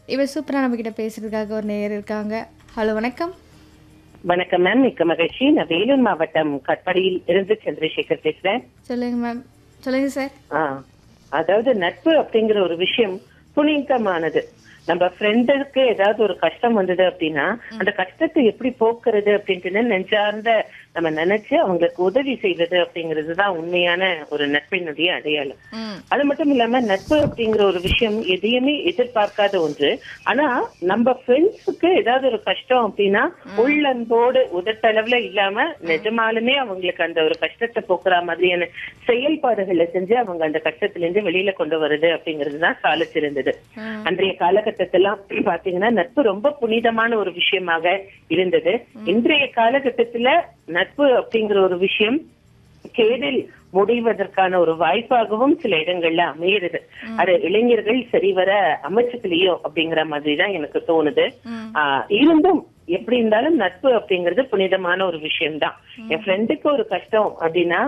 இவ சூப்பரா நம்ம கிட்ட பேசுறதுக்காக ஒரு நேயர் இருக்காங்க ஹலோ வணக்கம் வணக்கம் மேம் மிக்க மகிழ்ச்சி நான் வேலூர் மாவட்டம் கட்பாடியில் இருந்து சந்திரசேகர் பேசுறேன் சொல்லுங்க மேம் சொல்லுங்க சார் ஆ, அதாவது நட்பு அப்படிங்கிற ஒரு விஷயம் புனிதமானது நம்ம ஃப்ரெண்டுக்கு ஏதாவது ஒரு கஷ்டம் வந்தது அப்படின்னா அந்த கஷ்டத்தை எப்படி போக்குறது அப்படின்ட்டு நெஞ்சார்ந்த நம்ம நினைச்சு அவங்களுக்கு உதவி செய்வது அப்படிங்கிறது தான் உண்மையான ஒரு நட்பினுடைய அடையாளம் ம் அது மட்டும் இல்லாம நட்பு அப்படிங்கிற ஒரு விஷயம் எதையுமே எதிர்பார்க்காத ஒன்று ஆனா நம்ம ஃப்ரெண்ட்ஸுக்கு ஏதாவது ஒரு கஷ்டம் அப்படின்னா உள்ளன்போடு உதட்டளவுல இல்லாம நிஜமாலுமே அவங்களுக்கு அந்த ஒரு கஷ்டத்தை போக்குற மாதிரியான செயல்பாடுகளை செஞ்சு அவங்க அந்த கஷ்டத்துல இருந்து வெளியில கொண்டு வருது அப்படிங்கிறது தான் சால சிறந்தது ம். அன்றைய காலகட்டத்தெல்லாம் பாத்தீங்கன்னா நட்பு ரொம்ப புனிதமான ஒரு விஷயமாக இருந்தது இன்றைய காலகட்டத்துல நட்பு அப்படிங்கிற ஒரு விஷயம் கேடில் முடிவதற்கான ஒரு வாய்ப்பாகவும் சில இடங்கள்ல அமையிறது அது இளைஞர்கள் சரிவர அமைச்சுக்கலையோ அப்படிங்கிற மாதிரி தான் எனக்கு தோணுது ம். ஆஹ் இருந்தும் எப்படி இருந்தாலும் நட்பு அப்படிங்கிறது புனிதமான ஒரு விஷயம்தான் என் ஃப்ரெண்டுக்கு ஒரு கஷ்டம் அப்படின்னா